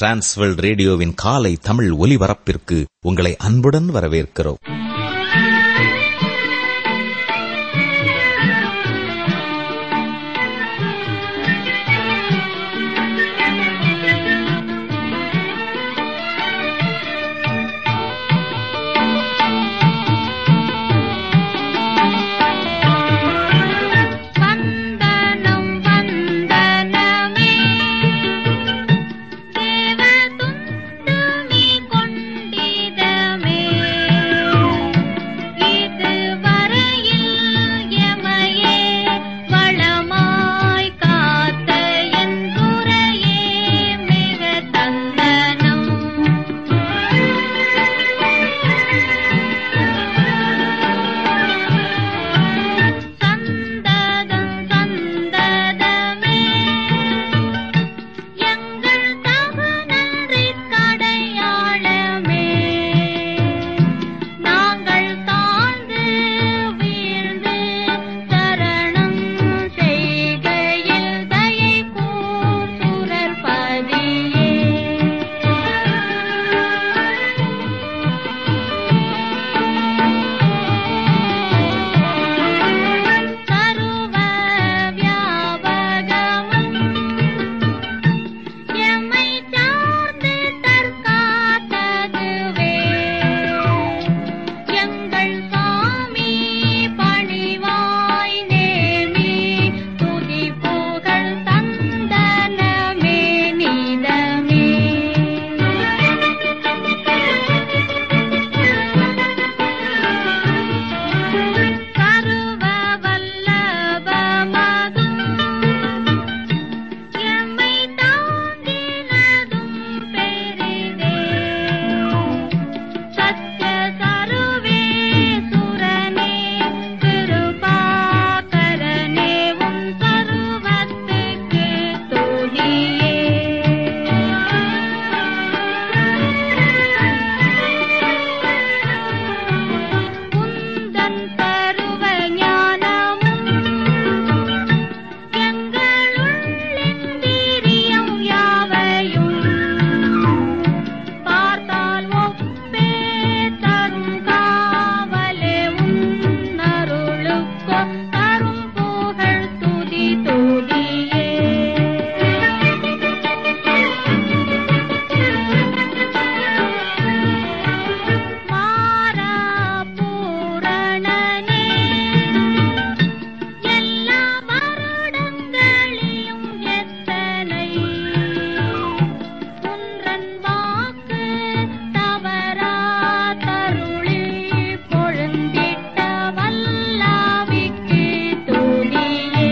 Transworld ரேடியோவின் காலை தமிழ் ஒலிபரப்பிற்கு உங்களை அன்புடன் வரவேற்கிறோம் வந்தனம் வந்தனமே தேவதுந்துமி கொண்டிதமே இது வரையில் எமையே வளமாய் காத்த என் குறையே மிக தந்தனம் சந்ததம் சந்ததமே எங்கள் தகுநன்றி கடையாளமே நாங்கள் தாழ்ந்து வீழ்ந்து சரணம் செய்கையில் தயை கூர் சுரர் பதியே சருவ வியாபகமும் எம்மை சார்ந்து தற்காத்ததுவே எங்கள் சாமி பணிவாய் நேமி துதி புகழ் தந்தனமே நீதமே சர்வ வல்லபமதும் எம்மை தாங்கினதும் பெரிதே சத்ய சருவே சுரனே கிருபாகரனே உன் சர்வத்துக்கு உந்தன் பருவ ஞானமும் எங்களுள்ளின் வீரியம் யாவையும் பார்த்தால் ஒப்பே தரும் காவலே உன் அருளுக்கோ தரும் புகழ் துதி துதியே மாறா பூரணனே எல்லா வருடங்களிலும் எத்தனை உன்றன் வாக்கு தவறா தருளி பொழுந்திட்ட வல்லாவிக்கு துதியே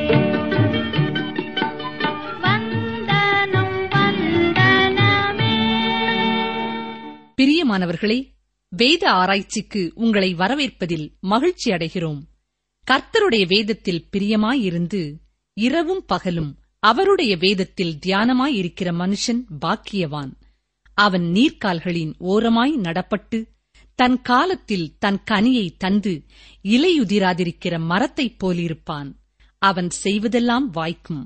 வந்தனம் வந்தனமே பிரியமானவர்களே வேத ஆராய்ச்சிக்கு உங்களை வரவேற்பதில் மகிழ்ச்சி அடைகிறோம் கர்த்தருடைய வேதத்தில் பிரியமாயிருந்து இரவும் பகலும் அவருடைய வேதத்தில் தியானமாயிருக்கிற மனுஷன் பாக்கியவான் அவன் நீர்க்கால்களின் ஓரமாய் நடப்பட்டு தன் காலத்தில் தன் கனியை தந்து இலையுதிராதிருக்கிற மரத்தைப் போலிருப்பான் அவன் செய்வதெல்லாம் வாய்க்கும்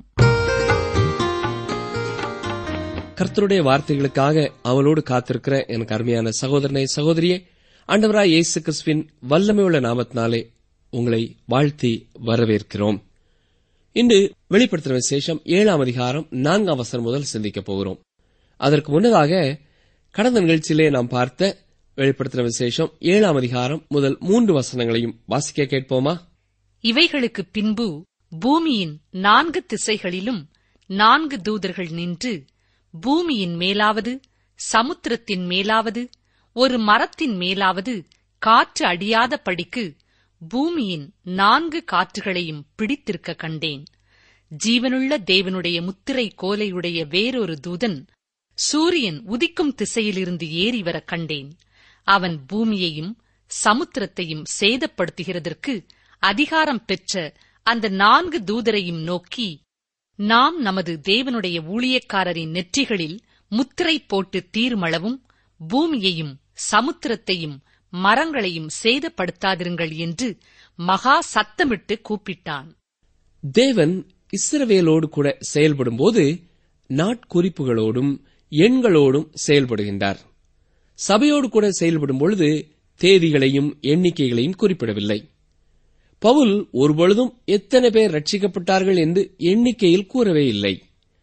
கர்த்தருடைய வார்த்தைகளுக்காக அவளோடு காத்திருக்கிற எனக்கு அருமையான சகோதரனை சகோதரியே ஆண்டவராய் இயேசு கிறிஸ்துவின் வல்லமையுள்ள நாமத்தினாலே உங்களை வாழ்த்தி வரவேற்கிறோம் இன்று வெளிப்படுத்தின விசேஷம் ஏழாம் அதிகாரம் நான்காம் வசனம் முதல் சிந்திக்கப் போகிறோம் அதற்கு முன்னதாக கடந்த நிகழ்ச்சியிலே நாம் பார்த்த வெளிப்படுத்தின விசேஷம் ஏழாம் அதிகாரம் முதல் மூன்று வசனங்களையும் வாசிக்க கேட்போமா இவைகளுக்கு பின்பு பூமியின் நான்கு திசைகளிலும் நான்கு தூதர்கள் நின்று பூமியின் மேலாவது சமுத்திரத்தின் மேலாவது ஒரு மரத்தின் மேலாவது காற்று அடியாத படிக்கு பூமியின் நான்கு காற்றுகளையும் பிடித்திருக்க கண்டேன் ஜீவனுள்ள தேவனுடைய முத்திரை கோலையுடைய வேறொரு தூதன் சூரியன் உதிக்கும் திசையிலிருந்து ஏறி வர கண்டேன் அவன் பூமியையும் சமுத்திரத்தையும் சேதப்படுத்துகிறதற்கு அதிகாரம் பெற்ற அந்த நான்கு தூதரையும் நோக்கி நாம் நமது தேவனுடைய ஊழியக்காரரின் நெற்றிகளில் முத்திரை போட்டு தீர்மளவும் பூமியையும் சமுத்திரத்தையும் மரங்களையும் சேதப்படுத்தாதிருங்கள் என்று மகா சத்தமிட்டு கூப்பிட்டான் தேவன் இஸ்ரவேலோடு கூட செயல்படும்போது நாட்குறிப்புகளோடும் எண்களோடும் செயல்படுகின்றார் சபையோடு கூட செயல்படும் பொழுது தேதிகளையும் எண்ணிக்கைகளையும் குறிப்பிடவில்லை பவுல் ஒருபொழுதும் எத்தனை பேர் ரட்சிக்கப்பட்டார்கள் என்று எண்ணிக்கையில் கூறவே இல்லை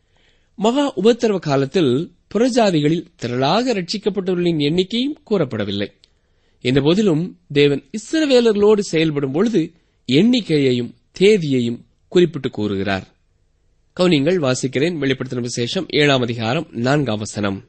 மகா உபத்திரவ காலத்தில் புறஜாதிகளில் திரளாக ரட்சிக்கப்பட்டவர்களின் எண்ணிக்கையும் கூறப்படவில்லை இந்த போதிலும் தேவன் இஸ்ரவேலர்களோடு செயல்படும் பொழுது எண்ணிக்கையையும் தேதியையும் குறிப்பிட்டு கூறுகிறார் கவுனிங்கள் வாசிக்கிறேன் வெளிப்படுத்தின விசேஷம் ஏழாம் அதிகாரம் நான்காம் வசனம்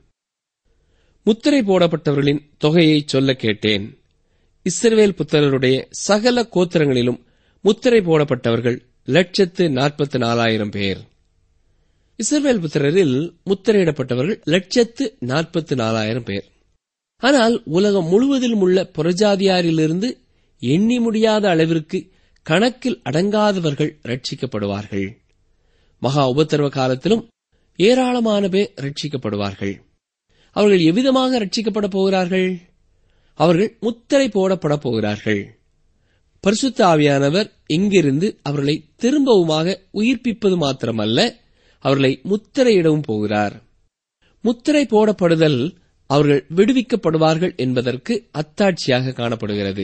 முத்திரை போடப்பட்டவர்களின் தொகையை சொல்ல கேட்டேன் இஸ்ரவேல் புத்திரருடைய சகல கோத்திரங்களிலும் முத்திரை போடப்பட்டவர்கள் லட்சத்து நாற்பத்தி நாலாயிரம் பேர் இஸ்ரவேல் புத்திரரில் முத்திரையிடப்பட்டவர்கள் லட்சத்து நாற்பத்தி நாலாயிரம் பேர் ஆனால் உலகம் முழுவதிலும் உள்ள புறஜாதியாரிலிருந்து எண்ணி முடியாத அளவிற்கு கணக்கில் அடங்காதவர்கள் ரட்சிக்கப்படுவார்கள் மகா உபத்திரவ காலத்திலும் ஏராளமான பேர் ரட்சிக்கப்படுவார்கள் அவர்கள் எவ்விதமாக ரட்சிக்கப்பட போகிறார்கள் அவர்கள் முத்திரை போடப்பட போகிறார்கள் பரிசுத்த ஆவியானவர் இங்கிருந்து அவர்களை திரும்பவுமாக உயிர்ப்பிப்பது மாத்திரமல்ல அவர்களை முத்திரையிடவும் போகிறார் முத்திரை போடப்படுதல் அவர்கள் விடுவிக்கப்படுவார்கள் என்பதற்கு அத்தாட்சியாக காணப்படுகிறது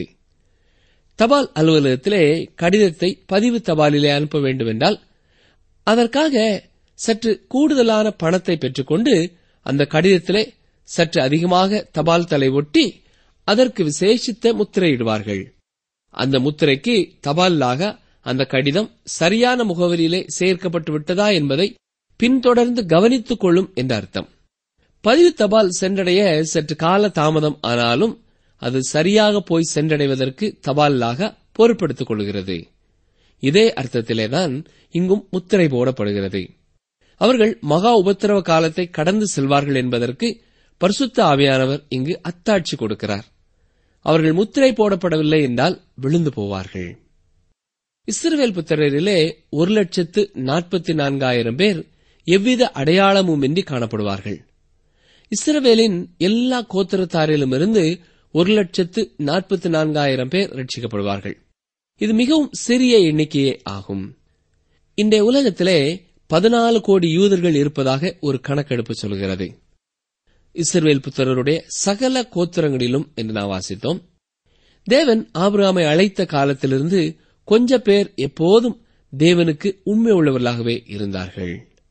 தபால் அலுவலகத்திலே கடிதத்தை பதிவு தபாலிலே அனுப்ப வேண்டுமென்றால் அதற்காக சற்று கூடுதலான பணத்தை பெற்றுக்கொண்டு அந்த கடிதத்திலே சற்று அதிகமாக தபால் தலை ஒட்டி அதற்கு விசேஷித்த முத்திரையிடுவார்கள் அந்த முத்திரைக்கு தபாலாக அந்த கடிதம் சரியான முகவரியிலே சேர்க்கப்பட்டு விட்டதா என்பதை பின்தொடர்ந்து கவனித்துக் கொள்ளும் என்ற அர்த்தம் பதிவு தபால் சென்றடைய சற்று கால தாமதம் ஆனாலும் அது சரியாக போய் சென்றடைவதற்கு தபாலாக பொறுப்பெடுத்துக் கொள்கிறது இதே அர்த்தத்திலேதான் இங்கும் முத்திரை போடப்படுகிறது அவர்கள் மகா உபத்திரவ காலத்தை கடந்து செல்வார்கள் என்பதற்கு பரிசுத்த ஆவியானவர் இங்கு அத்தாட்சி கொடுக்கிறார் அவர்கள் முத்திரை போடப்படவில்லை என்றால் விழுந்து போவார்கள் இஸ்ரவேல் புத்திரரிலே ஒரு லட்சத்து நாற்பத்தி நான்காயிரம் பேர் எவ்வித அடையாளமுமின்றி காணப்படுவார்கள் இஸ்ரவேலின் எல்லா கோத்திரத்தாரிலுமிருந்து ஒரு லட்சத்து நாற்பத்தி நான்காயிரம் பேர் ரட்சிக்கப்படுவார்கள் இது மிகவும் சிறிய எண்ணிக்கையே ஆகும் இன்றைய உலகத்திலே பதினாலு கோடி யூதர்கள் இருப்பதாக ஒரு கணக்கெடுப்பு சொல்கிறது இஸ்ரவேல் புத்திரருடைய சகல கோத்திரங்களிலும் என்று நாம் வாசித்தோம் தேவன் ஆபிரகாமை அழைத்த காலத்திலிருந்து கொஞ்ச பேர் எப்போதும் தேவனுக்கு உண்மை உள்ளவர்களாகவே இருந்தார்கள்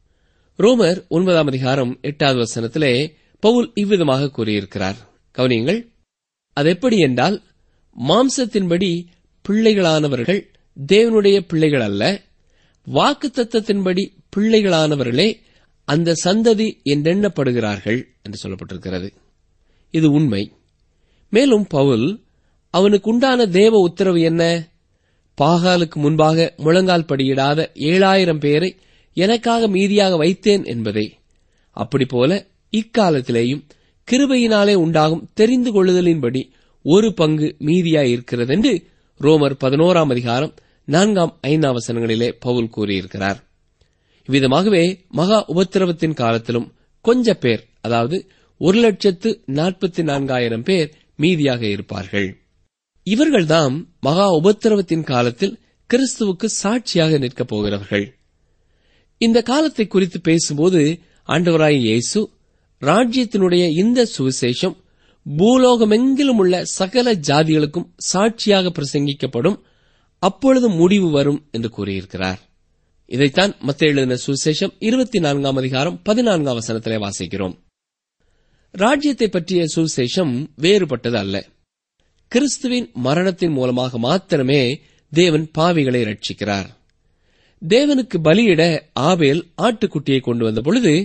ரோமர் ஒன்பதாம் அதிகாரம் எட்டாவது வசனத்திலே பவுல் இவ்விதமாக கூறியிருக்கிறார் கவனியங்கள் அது எப்படி என்றால் மாம்சத்தின்படி பிள்ளைகளானவர்கள் தேவனுடைய பிள்ளைகள் அல்ல வாக்கு தத்தத்தின்படி பிள்ளைகளானவர்களே அந்த சந்ததி என்றெண்ணப்படுகிறார்கள் என்று சொல்லப்பட்டிருக்கிறது இது உண்மை மேலும் பவுல் அவனுக்கு உண்டான தேவ உத்தரவு என்ன பாகாலுக்கு முன்பாக முழங்கால் படியிடாத ஏழாயிரம் பேரை எனக்காக மீதியாக வைத்தேன் என்பதே அப்படி போல இக்காலத்திலேயும் கிருபையினாலே உண்டாகும் தெரிந்து கொள்ளுதலின்படி ஒரு பங்கு மீதியாய் இருக்கிறது என்று ரோமர் பதினோராம் அதிகாரம் நான்காம் ஐந்தாம் வசனங்களிலே பவுல் கூறியிருக்கிறார் இவ்விதமாகவே மகா உபத்திரவத்தின் காலத்திலும் கொஞ்ச பேர் அதாவது ஒரு லட்சத்து நாற்பத்தி நான்காயிரம் பேர் மீதியாக இருப்பார்கள் இவர்கள்தாம் மகா உபத்திரவத்தின் காலத்தில் கிறிஸ்துவுக்கு சாட்சியாக நிற்கப் போகிறவர்கள் இந்த காலத்தை குறித்து பேசும்போது ஆண்டவராய் இயேசு ராஜ்யத்தினுடைய இந்த சுவிசேஷம் பூலோகமெங்கிலும் உள்ள சகல ஜாதிகளுக்கும் சாட்சியாக பிரசங்கிக்கப்படும் அப்பொழுது முடிவு வரும் என்று கூறியிருக்கிறார் இதைத்தான் மத்திய எழுதின சுவிசேஷம் இருபத்தி நான்காம் அதிகாரம் பதினான்காம் வசனத்திலே வாசிக்கிறோம் ராஜ்யத்தை பற்றிய சுவிசேஷம் வேறுபட்டது அல்ல கிறிஸ்துவின் மரணத்தின் மூலமாக மாத்திரமே தேவன் பாவிகளை ரட்சிக்கிறார் தேவனுக்கு பலியிட ஆபேல் ஆட்டுக்குட்டியை கொண்டு வந்த பொழுது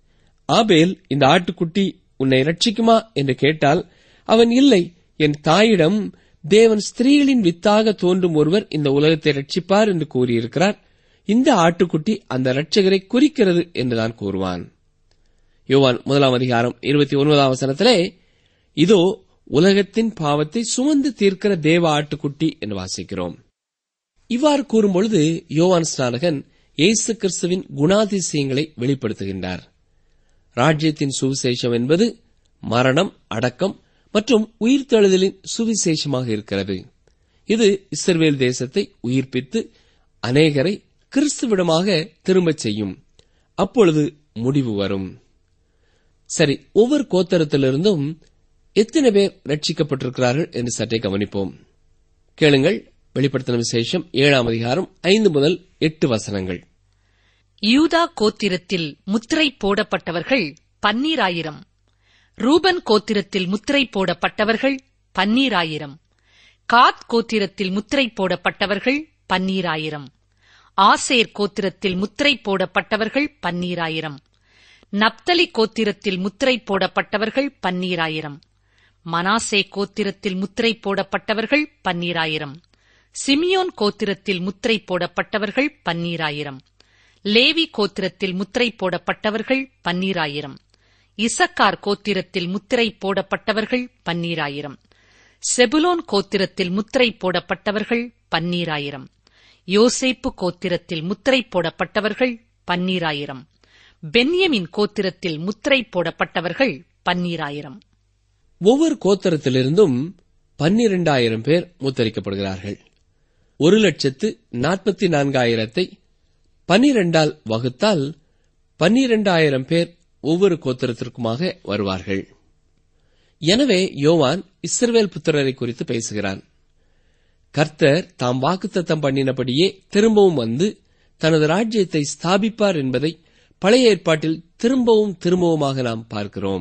ஆபேல் இந்த ஆட்டுக்குட்டி உன்னை ரட்சிக்குமா என்று கேட்டால் அவன் இல்லை என் தாயிடம் தேவன் ஸ்திரீகளின் வித்தாக தோன்றும் ஒருவர் இந்த உலகத்தை ரட்சிப்பார் என்று கூறியிருக்கிறார் இந்த ஆட்டுக்குட்டி அந்த ரட்சகரை குறிக்கிறது என்றுதான் கூறுவான் யோவான் முதலாம் அதிகாரம் இருபத்தி ஒன்பதாம் வசனத்திலே இதோ உலகத்தின் பாவத்தை சுமந்து தீர்க்கிற தேவ ஆட்டுக்குட்டி என்று வாசிக்கிறோம் இவ்வாறு கூறும்பொழுது யோவான் ஸ்நானகன் இயேசு கிறிஸ்துவின் குணாதிசயங்களை வெளிப்படுத்துகின்றார் ராஜ்யத்தின் சுவிசேஷம் என்பது மரணம் அடக்கம் மற்றும் உயிர்த்தெழுதலின் சுவிசேஷமாக இருக்கிறது இது இஸ்ரவேல் தேசத்தை உயிர்ப்பித்து அநேகரை கிறிஸ்துவிடமாக திரும்பச் செய்யும் அப்பொழுது முடிவு வரும் சரி ஒவ்வொரு கோத்தரத்திலிருந்தும் எத்தனை பேர் ரட்சிக்கப்பட்டிருக்கிறார்கள் என்று சற்றே கவனிப்போம் கேளுங்கள் வெளிப்படுத்தின விசேஷம் ஏழாம் அதிகாரம் ஐந்து முதல் எட்டு வசனங்கள் யூதா கோத்திரத்தில் முத்திரை போடப்பட்டவர்கள் பன்னீராயிரம் ரூபன் கோத்திரத்தில் முத்திரை போடப்பட்டவர்கள் பன்னீராயிரம் காத் கோத்திரத்தில் முத்திரை போடப்பட்டவர்கள் பன்னீராயிரம் ஆசேர் கோத்திரத்தில் முத்திரை போடப்பட்டவர்கள் பன்னீராயிரம் நப்தலி கோத்திரத்தில் முத்திரை போடப்பட்டவர்கள் பன்னீராயிரம் மனாசே கோத்திரத்தில் முத்திரை போடப்பட்டவர்கள் பன்னீராயிரம் சிமியோன் கோத்திரத்தில் முத்திரை போடப்பட்டவர்கள் பன்னீராயிரம் லேவி கோத்திரத்தில் முத்திரை போடப்பட்டவர்கள் பன்னீராயிரம் இசக்கார் கோத்திரத்தில் முத்திரை போடப்பட்டவர்கள் பன்னீராயிரம் செபுலோன் கோத்திரத்தில் முத்திரை போடப்பட்டவர்கள் பன்னீராயிரம் யோசேப்பு கோத்திரத்தில் முத்திரை போடப்பட்டவர்கள் பன்னீராயிரம் பென்யமின் கோத்திரத்தில் முத்திரை போடப்பட்டவர்கள் பன்னீராயிரம் ஒவ்வொரு கோத்தரத்திலிருந்தும் பன்னிரண்டாயிரம் பேர் முத்தரிக்கப்படுகிறார்கள் ஒரு லட்சத்து நாற்பத்தி நான்காயிரத்தை பன்னிரண்டால் வகுத்தால் பன்னிரண்டாயிரம் பேர் ஒவ்வொரு கோத்திரத்திற்குமாக வருவார்கள் எனவே யோவான் இஸ்ரவேல் புத்திரரை குறித்து பேசுகிறான் கர்த்தர் தாம் வாக்குத்தத்தம் பண்ணினபடியே திரும்பவும் வந்து தனது ராஜ்யத்தை ஸ்தாபிப்பார் என்பதை பழைய ஏற்பாட்டில் திரும்பவும் திரும்பவுமாக நாம் பார்க்கிறோம்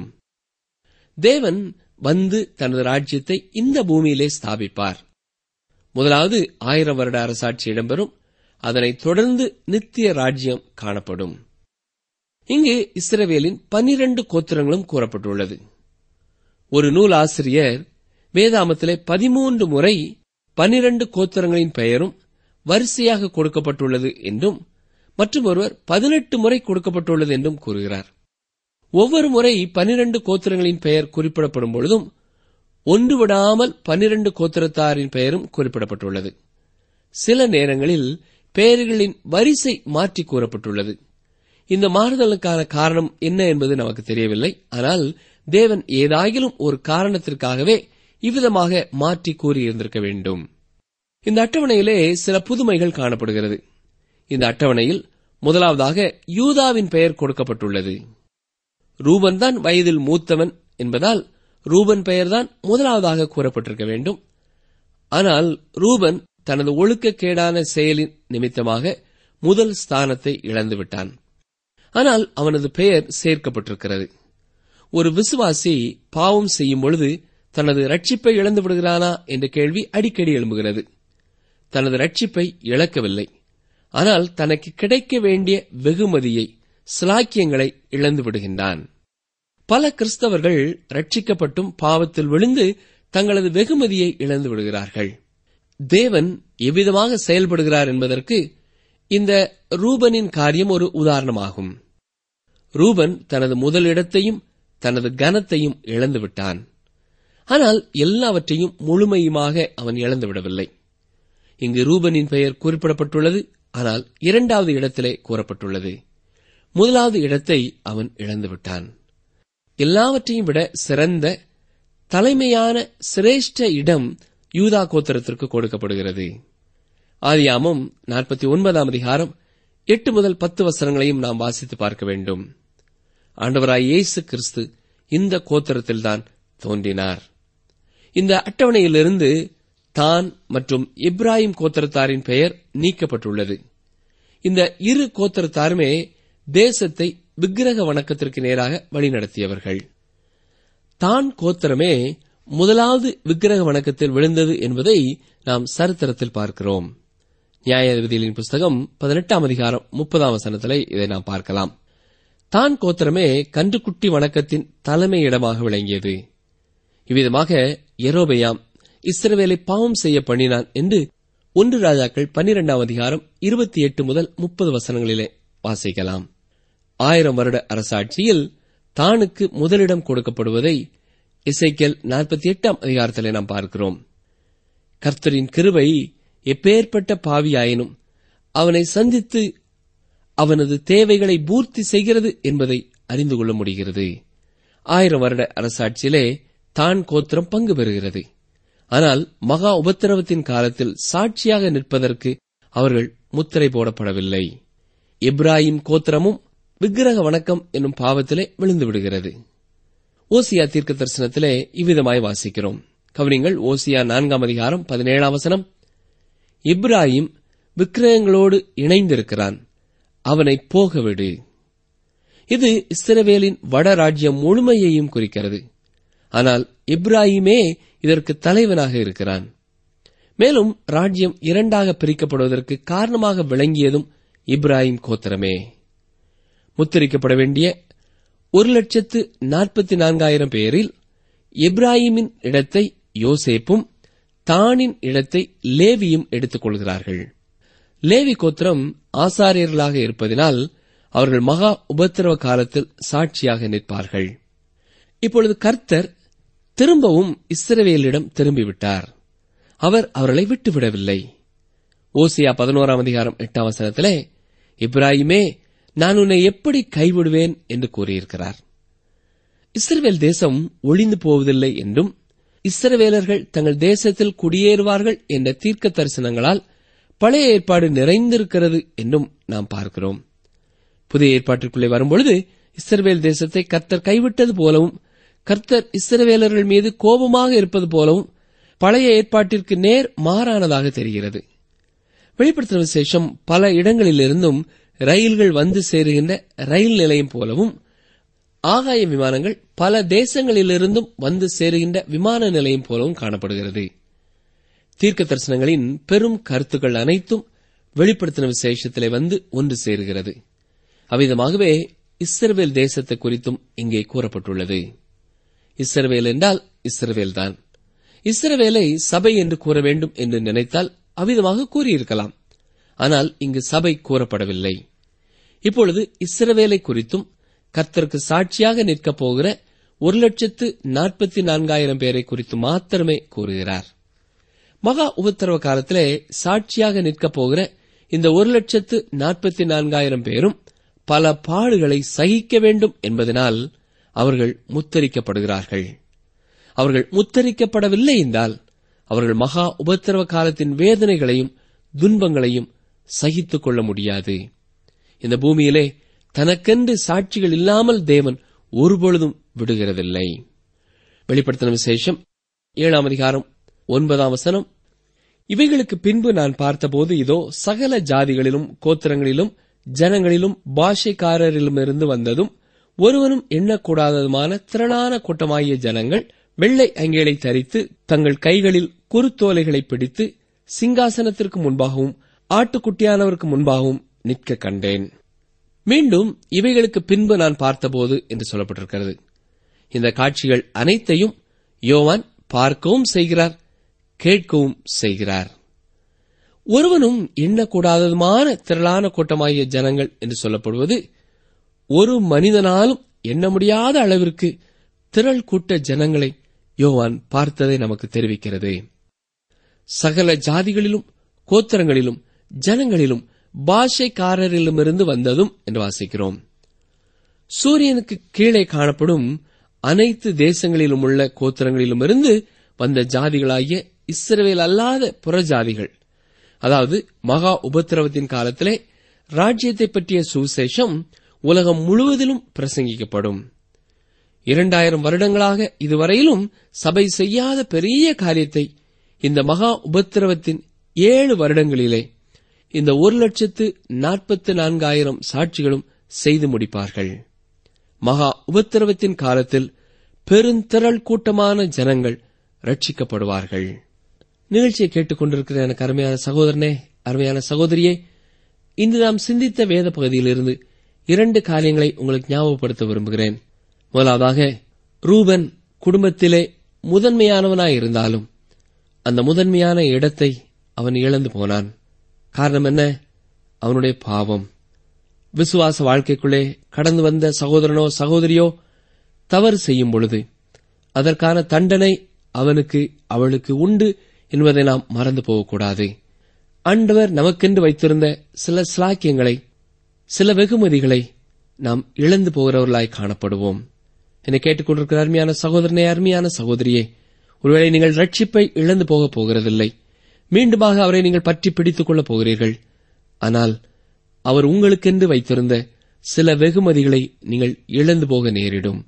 தேவன் வந்து தனது ராஜ்யத்தை இந்த பூமியிலே ஸ்தாபிப்பார் முதலாவது ஆயிரம் வருட அரசாட்சி இடம்பெறும் அதனைத் தொடர்ந்து நித்திய ராஜ்யம் காணப்படும் இங்கு இஸ்ரவேலின் பனிரண்டு கோத்திரங்களும் கூறப்பட்டுள்ளது ஒரு நூல் ஆசிரியர் வேதாமத்திலே பதிமூன்று முறை பனிரண்டு கோத்திரங்களின் பெயரும் வரிசையாக கொடுக்கப்பட்டுள்ளது என்றும் மற்றும் ஒருவர் பதினெட்டு முறை கொடுக்கப்பட்டுள்ளது என்றும் கூறுகிறார் ஒவ்வொரு முறை பனிரண்டு கோத்திரங்களின் பெயர் குறிப்பிடப்படும் பொழுதும் ஒன்று விடாமல் பனிரண்டு கோத்திரத்தாரின் பெயரும் குறிப்பிடப்பட்டுள்ளது சில நேரங்களில் பெயர்களின் வரிசை மாற்றி கூறப்பட்டுள்ளது இந்த மாறுதலுக்கான காரணம் என்ன என்பது நமக்கு தெரியவில்லை ஆனால் தேவன் ஏதாகிலும் ஒரு காரணத்திற்காகவே இவ்விதமாக மாற்றி கூறியிருந்திருக்க வேண்டும் இந்த அட்டவணையிலே சில புதுமைகள் காணப்படுகிறது இந்த அட்டவணையில் முதலாவதாக யூதாவின் பெயர் கொடுக்கப்பட்டுள்ளது ரூபன் தான் வயதில் மூத்தவன் என்பதால் ரூபன் பெயர்தான் முதலாவதாக கூறப்பட்டிருக்க வேண்டும் ஆனால் ரூபன் தனது ஒழுக்கக்கேடான செயலின் நிமித்தமாக முதல் ஸ்தானத்தை இழந்துவிட்டான் ஆனால் அவனது பெயர் சேர்க்கப்பட்டிருக்கிறது ஒரு விசுவாசி பாவம் செய்யும் பொழுது தனது ரட்சிப்பை இழந்து விடுகிறானா என்ற கேள்வி அடிக்கடி எழும்புகிறது தனது ரட்சிப்பை இழக்கவில்லை ஆனால் தனக்கு கிடைக்க வேண்டிய வெகுமதியை சிலாக்கியங்களை இழந்து விடுகின்றான் பல கிறிஸ்தவர்கள் ரட்சிக்கப்பட்டும் பாவத்தில் விழுந்து தங்களது வெகுமதியை இழந்து விடுகிறார்கள் தேவன் எவ்விதமாக செயல்படுகிறார் என்பதற்கு இந்த ரூபனின் காரியம் ஒரு உதாரணமாகும் ரூபன் தனது முதல் இடத்தையும் தனது கனத்தையும் இழந்து விட்டான் ஆனால் எல்லாவற்றையும் முழுமையுமாக அவன் இழந்து விடவில்லை இங்கு ரூபனின் பெயர் குறிப்பிடப்பட்டுள்ளது ஆனால் இரண்டாவது இடத்திலே கூறப்பட்டுள்ளது முதலாவது இடத்தை அவன் இழந்து விட்டான் எல்லாவற்றையும் விட சிறந்த தலைமையான சிரேஷ்ட இடம் யூதா கோத்திரத்திற்கு கொடுக்கப்படுகிறது ஆதியாமம் நாற்பத்தி ஒன்பதாம் அதிகாரம் எட்டு முதல் பத்து வசனங்களையும் நாம் வாசித்து பார்க்க வேண்டும் ஆண்டவராய் இயேசு கிறிஸ்து இந்த கோத்திரத்தில்தான் தோன்றினார் இந்த அட்டவணையிலிருந்து தான் மற்றும் இப்ராஹிம் கோத்திரத்தாரின் பெயர் நீக்கப்பட்டுள்ளது இந்த இரு கோத்திரத்தாருமே தேசத்தை விக்கிரக வணக்கத்திற்கு நேராக வழிநடத்தியவர்கள் தான் கோத்திரமே முதலாவது விக்கிரக வணக்கத்தில் விழுந்தது என்பதை நாம் சரித்திரத்தில் பார்க்கிறோம் நியாயாதிபதிகளின் புஸ்தகம் பதினெட்டாம் அதிகாரம் முப்பதாம் வசனத்திலே இதை நாம் பார்க்கலாம் தான் கோத்திரமே கன்றுக்குட்டி வணக்கத்தின் தலைமை இடமாக விளங்கியது இவ்விதமாக எரோபெயாம் இஸ்ரவேலை பாவம் செய்ய பண்ணினான் என்று ஒன்று ராஜாக்கள் பன்னிரெண்டாம் அதிகாரம் இருபத்தி எட்டு முதல் முப்பது வசனங்களிலே வாசிக்கலாம் ஆயிரம் வருட அரசாட்சியில் தானுக்கு முதலிடம் கொடுக்கப்படுவதை இசைக்கேல் நாற்பத்தி எட்டாம் அதிகாரத்திலே நாம் பார்க்கிறோம் கர்த்தரின் கிருபை எப்பேற்பட்ட பாவியாயினும் அவனை சந்தித்து அவனது தேவைகளை பூர்த்தி செய்கிறது என்பதை அறிந்து கொள்ள முடிகிறது ஆயிரம் வருட அரசாட்சியிலே தான் கோத்திரம் பங்கு பெறுகிறது ஆனால் மகா உபத்திரவத்தின் காலத்தில் சாட்சியாக நிற்பதற்கு அவர்கள் முத்திரை போடப்படவில்லை இப்ராஹிம் கோத்திரமும் விக்கிரக வணக்கம் என்னும் பாவத்திலே விழுந்து விடுகிறது ஓசியா தீர்க்க தரிசனத்திலே இவ்விதமாய் வாசிக்கிறோம் கவனிங்கள் ஓசியா நான்காம் அதிகாரம் பதினேழாம் வசனம் இப்ராஹிம் விக்கிரகங்களோடு இணைந்திருக்கிறான் அவனை போகவிடு இது இஸ்ரவேலின் வடராஜ்யம் முழுமையையும் குறிக்கிறது ஆனால் இப்ராஹிமே இதற்கு தலைவனாக இருக்கிறான் மேலும் ராஜ்யம் இரண்டாக பிரிக்கப்படுவதற்கு காரணமாக விளங்கியதும் இப்ராஹிம் கோத்திரமே முத்திரிக்கப்பட வேண்டிய ஒரு லட்சத்து நாற்பத்தி நான்காயிரம் பேரில் இப்ராஹிமின் இடத்தை யோசேப்பும் தானின் இடத்தை லேவியும் எடுத்துக் கொள்கிறார்கள் லேவி கோத்திரம் ஆசாரியர்களாக இருப்பதினால் அவர்கள் மகா உபத்திரவ காலத்தில் சாட்சியாக நிற்பார்கள் இப்பொழுது கர்த்தர் திரும்பவும் இஸ்ரவேலிடம் திரும்பிவிட்டார் அவர் அவர்களை விட்டுவிடவில்லை ஓசியா பதினோராம் அதிகாரம் எட்டாம் வசனத்திலே இப்ராஹிமே நான் உன்னை எப்படி கைவிடுவேன் என்று கூறியிருக்கிறார் இஸ்ரவேல் தேசம் ஒளிந்து போவதில்லை என்றும் இஸ்ரவேலர்கள் தங்கள் தேசத்தில் குடியேறுவார்கள் என்ற தீர்க்க தரிசனங்களால் பழைய ஏற்பாடு நிறைந்திருக்கிறது என்றும் நாம் பார்க்கிறோம் புதிய ஏற்பாட்டிற்குள்ளே வரும்பொழுது இஸ்ரவேல் தேசத்தை கர்த்தர் கைவிட்டது போலவும் கர்த்தர் இஸ்ரவேலர்கள் மீது கோபமாக இருப்பது போலவும் பழைய ஏற்பாட்டிற்கு நேர் மாறானதாக தெரிகிறது வெளிப்படுத்தின விசேஷம் பல இடங்களிலிருந்தும் ரயில்கள் வந்து சேருகின்ற ரயில் நிலையம் போலவும் ஆகாய விமானங்கள் பல தேசங்களிலிருந்தும் வந்து சேருகின்ற விமான நிலையம் போலவும் காணப்படுகிறது தீர்க்க தரிசனங்களின் பெரும் கருத்துக்கள் அனைத்தும் வெளிப்படுத்தின விசேஷத்திலே வந்து ஒன்று சேருகிறது அவ்விதமாகவே இஸ்ரவேல் தேசத்தை குறித்தும் இங்கே கூறப்பட்டுள்ளது இஸ்ரவேல் என்றால் இஸ்ரவேல் தான் இஸ்ரவேலை சபை என்று கூற வேண்டும் என்று நினைத்தால் அவ்விதமாக கூறியிருக்கலாம் ஆனால் இங்கு சபை கூறப்படவில்லை இப்பொழுது இஸ்ரவேலை குறித்தும் கர்த்தருக்கு சாட்சியாக நிற்கப் போகிற ஒரு லட்சத்து நாற்பத்தி நான்காயிரம் பேரை குறித்து மாத்திரமே கூறுகிறார் மகா உபத்திரவ காலத்திலே சாட்சியாக நிற்கப் போகிற இந்த ஒரு லட்சத்து நாற்பத்தி நான்காயிரம் பேரும் பல பாடுகளை சகிக்க வேண்டும் என்பதனால் அவர்கள் முத்தரிக்கப்படுகிறார்கள் அவர்கள் முத்தரிக்கப்படவில்லை என்றால் அவர்கள் மகா உபத்திரவ காலத்தின் வேதனைகளையும் துன்பங்களையும் சகித்துக் கொள்ள முடியாது இந்த பூமியிலே தனக்கென்று சாட்சிகள் இல்லாமல் தேவன் ஒருபொழுதும் விடுகிறதில்லை வெளிப்படுத்தின விசேஷம் ஏழாம் அதிகாரம் ஒன்பதாம் வசனம் இவைகளுக்கு பின்பு நான் பார்த்தபோது இதோ சகல ஜாதிகளிலும் கோத்திரங்களிலும் ஜனங்களிலும் பாஷைக்காரரிலுமிருந்து வந்ததும் ஒருவனும் எண்ணக்கூடாததுமான திரளான கூட்டமாகிய ஜனங்கள் வெள்ளை அங்கேலை தரித்து தங்கள் கைகளில் குருத்தோலைகளை பிடித்து சிங்காசனத்திற்கு முன்பாகவும் ஆட்டுக்குட்டியானவருக்கு முன்பாகவும் நிற்க கண்டேன் மீண்டும் இவைகளுக்கு பின்பு நான் பார்த்தபோது என்று சொல்லப்பட்டிருக்கிறது இந்த காட்சிகள் அனைத்தையும் யோவான் பார்க்கவும் செய்கிறார் கேட்கவும் செய்கிறார் ஒருவனும் எண்ணக்கூடாததுமான திரளான கூட்டமாகிய ஜனங்கள் என்று சொல்லப்படுவது ஒரு மனிதனாலும் எண்ண முடியாத அளவிற்கு திரள் கூட்ட ஜனங்களை யோவான் பார்த்ததை நமக்கு தெரிவிக்கிறது சகல ஜாதிகளிலும் கோத்திரங்களிலும் ஜனங்களிலும் பாஷைக்காரரிலுமிருந்து வந்ததும் என்று வாசிக்கிறோம் சூரியனுக்கு கீழே காணப்படும் அனைத்து தேசங்களிலும் உள்ள கோத்திரங்களிலுமிருந்து வந்த ஜாதிகளாகிய இஸ்ரவேல் அல்லாத புறஜாதிகள் அதாவது மகா உபத்திரவத்தின் காலத்திலே ராஜ்யத்தை பற்றிய சுவிசேஷம் உலகம் முழுவதிலும் பிரசங்கிக்கப்படும் இரண்டாயிரம் வருடங்களாக இதுவரையிலும் சபை செய்யாத பெரிய காரியத்தை இந்த மகா உபத்திரவத்தின் ஏழு வருடங்களிலே இந்த ஒரு லட்சத்து நாற்பத்தி நான்காயிரம் சாட்சிகளும் செய்து முடிப்பார்கள் மகா உபத்திரவத்தின் காலத்தில் பெருந்திரள் கூட்டமான ஜனங்கள் ரட்சிக்கப்படுவார்கள் நிகழ்ச்சியை கேட்டுக்கொண்டிருக்கிற எனக்கு அருமையான சகோதரனே அருமையான சகோதரியே இன்று நாம் சிந்தித்த வேத பகுதியிலிருந்து இரண்டு காரியங்களை உங்களுக்கு ஞாபகப்படுத்த விரும்புகிறேன் முதலாவதாக ரூபன் குடும்பத்திலே முதன்மையானவனாய் இருந்தாலும் அந்த முதன்மையான இடத்தை அவன் இழந்து போனான் காரணம் என்ன அவனுடைய பாவம் விசுவாச வாழ்க்கைக்குள்ளே கடந்து வந்த சகோதரனோ சகோதரியோ தவறு செய்யும் பொழுது அதற்கான தண்டனை அவனுக்கு அவளுக்கு உண்டு என்பதை நாம் மறந்து போகக்கூடாது ஆண்டவர் நமக்கென்று வைத்திருந்த சில சிலாக்கியங்களை சில வெகுமதிகளை நாம் இழந்து போகிறவர்களாய் காணப்படுவோம் என்னை கேட்டுக்கொண்டிருக்கிற அருமையான சகோதரனே அருமையான சகோதரியே ஒருவேளை நீங்கள் ரட்சிப்பை இழந்து போகப் போகிறதில்லை மீண்டுமாக அவரை நீங்கள் பற்றி பிடித்துக் கொள்ளப் போகிறீர்கள் ஆனால் அவர் உங்களுக்கென்று வைத்திருந்த சில வெகுமதிகளை நீங்கள் இழந்து போக நேரிடும்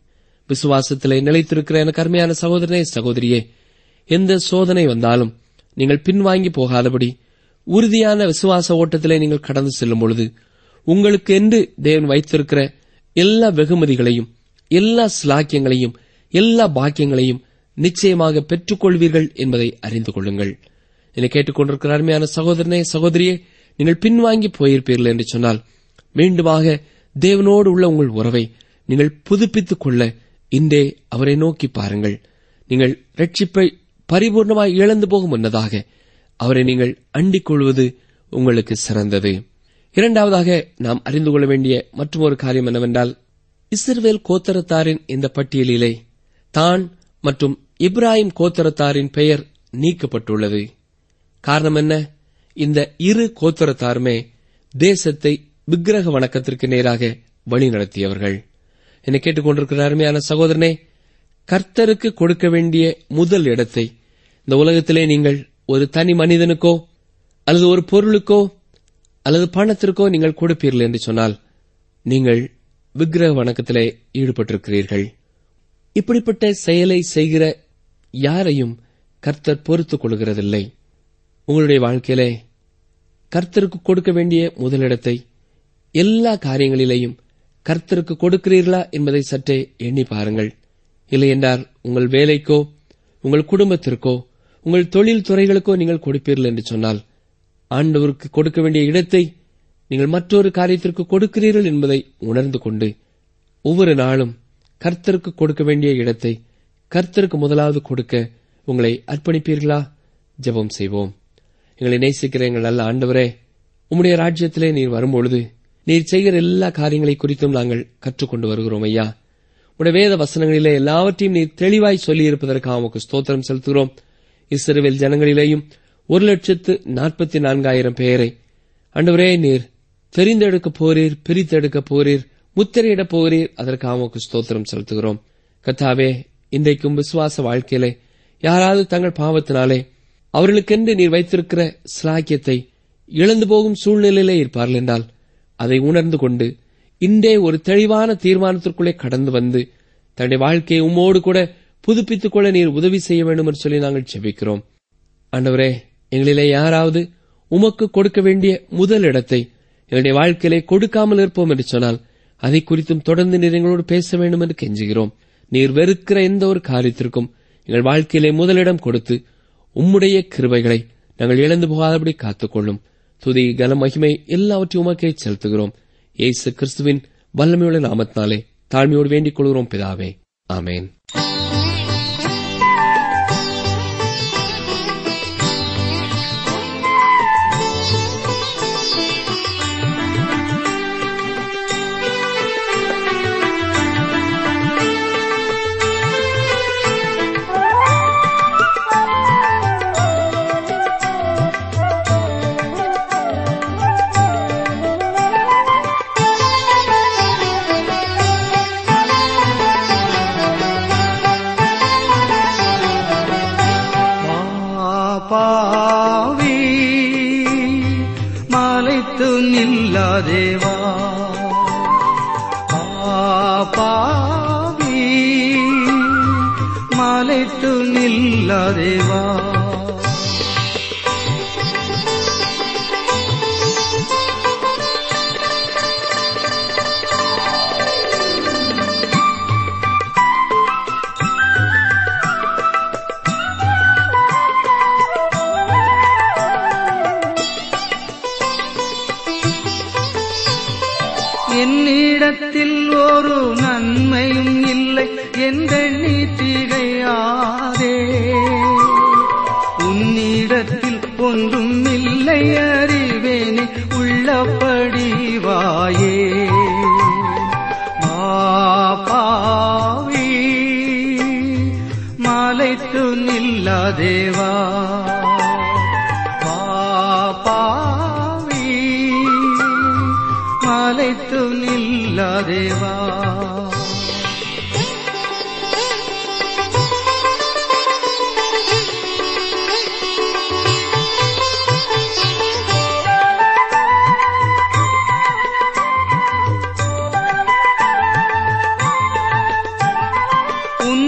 விசுவாசத்திலே நிலைத்திருக்கிற எனக்கு அருமையான சகோதரனே சகோதரியே எந்த சோதனை வந்தாலும் நீங்கள் பின்வாங்கி போகாதபடி உறுதியான விசுவாச ஓட்டத்திலே நீங்கள் கடந்து செல்லும் பொழுது உங்களுக்கு என்று தேவன் வைத்திருக்கிற எல்லா வெகுமதிகளையும் எல்லா சிலாக்கியங்களையும் எல்லா பாக்கியங்களையும் நிச்சயமாக பெற்றுக்கொள்வீர்கள் என்பதை அறிந்து கொள்ளுங்கள் என்னை கேட்டுக்கொண்டிருக்கிற அருமையான சகோதரனே சகோதரியே நீங்கள் பின்வாங்கி போயிருப்பீர்கள் என்று சொன்னால் மீண்டுமாக தேவனோடு உள்ள உங்கள் உறவை நீங்கள் புதுப்பித்துக் கொள்ள இன்றே அவரை நோக்கி பாருங்கள் நீங்கள் ரட்சிப்பை பரிபூர்ணமாய் இழந்து போகும் முன்னதாக அவரை நீங்கள் அண்டிக் கொள்வது உங்களுக்கு சிறந்தது இரண்டாவதாக நாம் அறிந்து கொள்ள வேண்டிய மற்றொரு காரியம் என்னவென்றால் இஸ்ரவேல் கோத்தரத்தாரின் இந்த பட்டியலிலே தான் மற்றும் இப்ராஹிம் கோத்தரத்தாரின் பெயர் நீக்கப்பட்டுள்ளது காரணம் என்ன இந்த இரு கோத்தரத்தாருமே தேசத்தை விக்கிரக வணக்கத்திற்கு நேராக வழிநடத்தியவர்கள் என்னை கேட்டுக்கொண்டிருக்கிற அருமையான சகோதரனே கர்த்தருக்கு கொடுக்க வேண்டிய முதல் இடத்தை இந்த உலகத்திலே நீங்கள் ஒரு தனி மனிதனுக்கோ அல்லது ஒரு பொருளுக்கோ அல்லது பணத்திற்கோ நீங்கள் கொடுப்பீர்கள் என்று சொன்னால் நீங்கள் விக்கிரக வணக்கத்திலே ஈடுபட்டிருக்கிறீர்கள் இப்படிப்பட்ட செயலை செய்கிற யாரையும் கர்த்தர் பொறுத்துக் கொள்கிறதில்லை உங்களுடைய வாழ்க்கையிலே கர்த்தருக்கு கொடுக்க வேண்டிய முதலிடத்தை எல்லா காரியங்களிலேயும் கர்த்தருக்கு கொடுக்கிறீர்களா என்பதை சற்றே எண்ணி பாருங்கள் இல்லையென்றால் உங்கள் வேலைக்கோ உங்கள் குடும்பத்திற்கோ உங்கள் தொழில் துறைகளுக்கோ நீங்கள் கொடுப்பீர்கள் என்று சொன்னால் ஆண்டவருக்கு கொடுக்க வேண்டிய இடத்தை நீங்கள் மற்றொரு காரியத்திற்கு கொடுக்கிறீர்கள் என்பதை உணர்ந்து கொண்டு ஒவ்வொரு நாளும் கர்த்தருக்கு கொடுக்க வேண்டிய இடத்தை கர்த்தருக்கு முதலாவது கொடுக்க உங்களை அர்ப்பணிப்பீர்களா ஜெபம் செய்வோம் எங்களை நேசிக்கிற எங்கள் நல்ல ஆண்டவரே உம்முடைய ராஜ்யத்திலே நீர் வரும்பொழுது நீர் செய்கிற எல்லா காரியங்களை குறித்தும் நாங்கள் கற்றுக்கொண்டு வருகிறோம் ஐயா உடைய வேத வசனங்களிலே எல்லாவற்றையும் நீர் தெளிவாய் சொல்லியிருப்பதற்காக உமக்கு ஸ்தோத்திரம் செலுத்துகிறோம் இஸ்ரவேல் ஜனங்களிலேயும் ஒரு லட்சத்து நாற்பத்தி நான்காயிரம் பேரை ஆண்டவரே நீர் தெரிந்தெடுக்க போறீர் பிரித்தெடுக்க போறீர் முத்திரையிடப் போகிறீர் அதற்காக உமக்கு ஸ்தோத்திரம் செலுத்துகிறோம் கத்தாவே இன்றைக்கும் விசுவாச வாழ்க்கையிலே யாராவது தங்கள் பாவத்தினாலே அவர்களுக்கென்று நீர் வைத்திருக்கிற சிலாக்கியத்தை இழந்து போகும் சூழ்நிலையிலே இருப்பார்கள் என்றால் அதை உணர்ந்து கொண்டு இன்றே ஒரு தெளிவான தீர்மானத்திற்குள்ளே கடந்து வந்து தன்னுடைய வாழ்க்கையை உம்மோடு கூட புதுப்பித்துக் கொள்ள நீர் உதவி செய்ய வேண்டும் என்று சொல்லி நாங்கள் செபிக்கிறோம் ஆண்டவரே எங்களிலே யாராவது உமக்கு கொடுக்க வேண்டிய முதல் இடத்தை எங்களுடைய வாழ்க்கையிலே கொடுக்காமல் இருப்போம் என்று சொன்னால் அதை குறித்தும் தொடர்ந்து நீர் எங்களோடு பேச வேண்டும் என்று கெஞ்சுகிறோம் நீர் வெறுக்கிற எந்த ஒரு காரியத்திற்கும் எங்கள் வாழ்க்கையிலே முதலிடம் கொடுத்து உம்முடைய கிருபைகளை நாங்கள் இழந்து போகாதபடி காத்துக்கொள்ளும் துதி கன மகிமை எல்லாவற்றையும் உமக்கே செலுத்துகிறோம் இயேசு கிறிஸ்துவின் வல்லமையுள்ள நாமத்தினாலே தாழ்மையோடு வேண்டிக் கொள்கிறோம் பிதாவே ஆமேன் ಪಾವಿ ಮಾಲಿತು ನಿಲ್ಲದೇವಾ ಪಾವಿ ಮಾಲಿತು ನಿಲ್ಲದೇವಾ என்னிடத்தில் ஒரு நன்மையும் இல்லை என்றெண்ணி திகையாதே உன்னிடத்தில் ஒன்றும் இல்லை அறிவேனே உள்ளபடி வாயே மாபாவி மாலைத்து நில்லாதேவா பாவி மாலைத்து நில்லாதேவா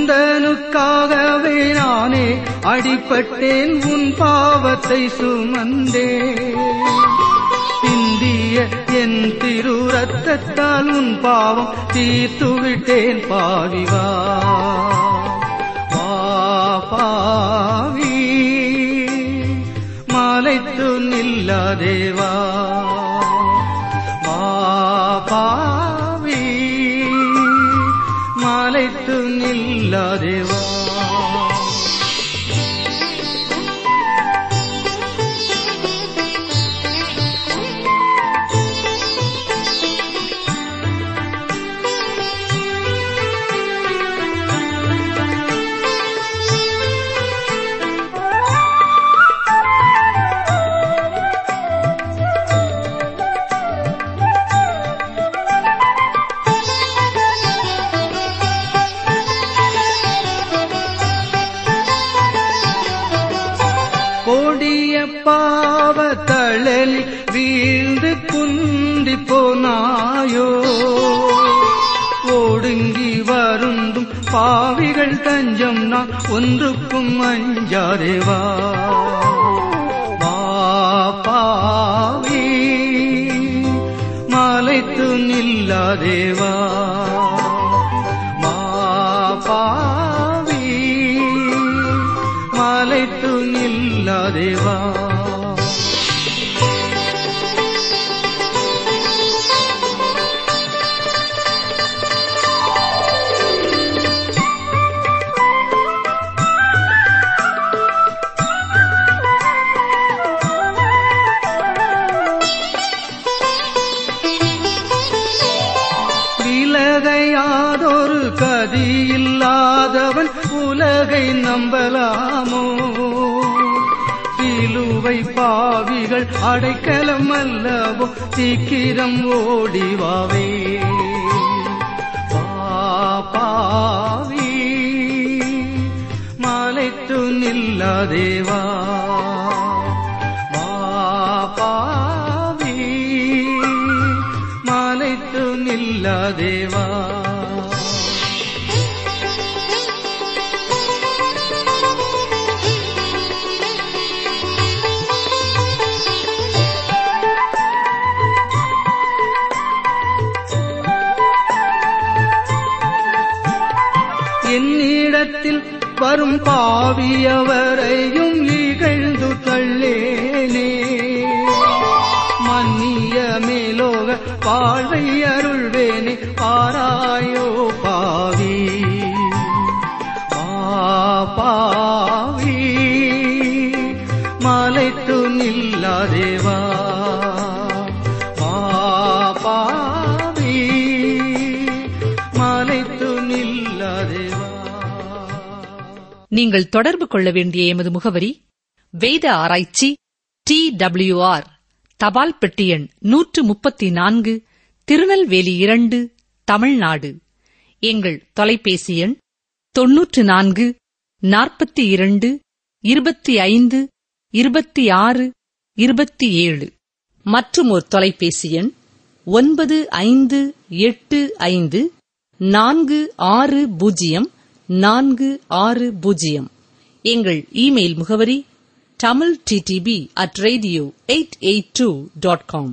உந்தனுக்காகவே நானே அடிபட்டேன் உன் பாவத்தை சுமந்தேன் சிந்திய என் திரு ரத்தத்தால் உன் பாவம் தீர்த்து விட்டேன் பாவிவா வா பாவி மாலைத்து நில்லாதேவா வா பாவி மாலைத்து நில்லாதேவா கொடிய பாவ தழலில் வீழ்ந்து குந்தி போனாயோ ஒடுங்கி வருந்தும் பாவிகள் தஞ்சம் நான் ஒன்றுக்கும் அஞ்சாதேவா வா பாவி மாலைத்து நில்லாதேவா மா பாவி மாலைத்து நில்லாதேவா விலகையாதொரு கதியில்லாதவன் உலகை நம்பலாமோ சிலுவை பாவிகள் அடைக்கலம் அல்லவோ சீக்கிரம் ஓடிவாவே வா பாவி மாலைத்து நில்லாதேவா வா பாவி மாலைத்து நில்லாதேவா என்னிடத்தில் வரும் பாவியவரையும் இகழ்ந்து தள்ளேனே மன்னிய மேலோக வாழ்வை அருள்வேனே பாராயோ பாவி ஆ பாவி மலைத்து நில்லாதேவா மா பாவி மலைத்து நில்லாதேவா நீங்கள் தொடர்பு கொள்ள வேண்டிய எமது முகவரி வேத ஆராய்ச்சி டி டபிள்யூஆர் தபால் பெட்டி எண் நூற்று முப்பத்தி நான்கு திருநெல்வேலி இரண்டு தமிழ்நாடு எங்கள் தொலைபேசி எண் தொன்னூற்று நான்கு நாற்பத்தி இரண்டு இருபத்தி ஐந்து இருபத்தி ஆறு இருபத்தி ஏழு மற்றும் ஒரு தொலைபேசி எண் ஒன்பது ஐந்து எட்டு ஐந்து நான்கு ஆறு பூஜ்ஜியம் நான்கு ஆறு பூஜ்ஜியம் எங்கள் இமெயில் முகவரி Tamil DTP at radio eight eight two dot com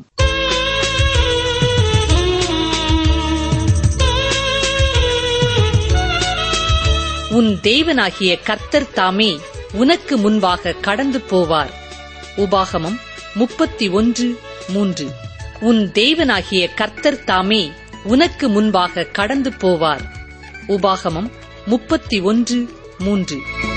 உன் தேவனாகிய கர்த்தர் தாமே உனக்கு முன்பாக கடந்து போவார் உபாகமம் முப்பத்தி ஒன்று மூன்று உன் தேவனாகிய கர்த்தர் தாமே உனக்கு முன்பாக கடந்து போவார் உபாகமம் முப்பத்தி ஒன்று மூன்று